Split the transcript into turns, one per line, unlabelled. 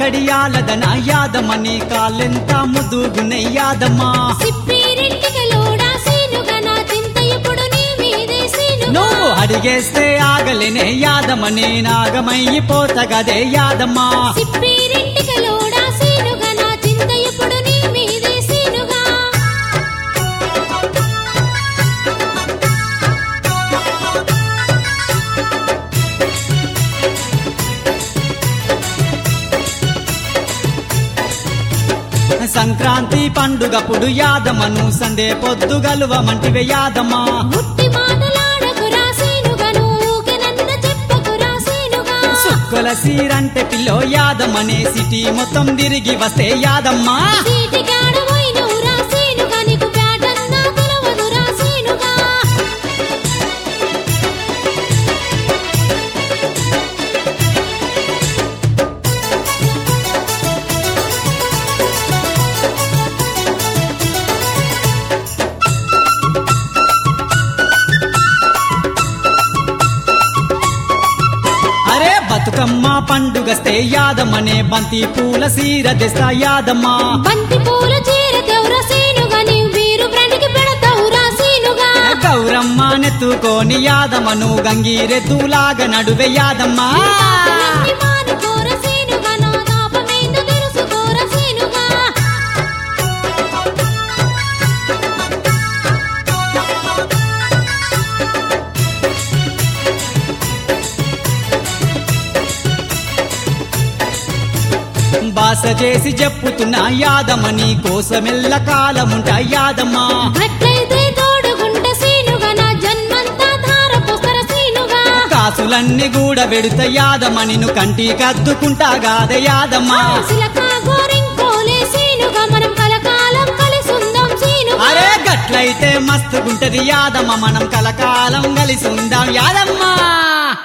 గడియాలదన యాదమని కాలెంత ముద్దుగున్నై యాదమ్మా
సిప్పిరింటికలోడా సీనుగా నా చింత ఎప్పుడు నీ మీదే సీనుగా
నువ్వు అడిగేస్తే ఆగలేనే యాదమని నాగమయ్యిపోత గదే యాదమ్మా
సిప్పిరింటికలోడా సీనుగా నా చింత ఎప్పుడు నీ మీదే సీనుగా
సంక్రాంతి పండుగప్పుడు యాదమను సందే పొద్దు గలువమంటివే యాదమ్మా
ముట్టి మాటలాడకురా సీనుగా నువ్వుకి నన్న చెప్పకురా సీనుగా
సుక్కల సీరంటే పిల్లో యాదమనే సిటీ మొత్తం తిరిగి వస్తే యాదమ్మా
సీటికాడ పోయినవురా సీనుగా నీకు బ్యాటన్నా తెలవదురా సీనుగా
అరే బతుకమ్మ పండుగస్తే యాదమనే బంతి పూల సీర తెస్తా యాదమ్మా
బంతి పూల చీర తెవర సీనుగా నీవు వీరు బ్రాండ్కి పెడతావురా సీనుగా
గౌరమ్మ నెత్తుకోని యాదమను గంగిరెద్దులాగా నడువే యాదమ్మా
పాపలన్నీ మానుకోర సీనుగా నా తాపమేందో తెలుసుకోర సీనుగా
బాస చేసి చెప్పుతున్నా యాదమని కోసమెల్ల కాలముంటా యాదమ్మా
అట్లయితే తోడుగుంట సీనుగా నా జన్మంతా ధార పొసర సీనుగా
కాసులన్నీ కూడా వెడుత యాదమని ను కంటి కద్దుకుంటా గాదే యాదమ్మా
సిలక గోరింకోలే సీనుగా మనం కలకాలం కలిసుందాం సీనుగా
అరే గట్లయితే మస్తుగుంటది యాదమ్మ మనం కలకాలం కలిసి ఉందాం యాదమ్మా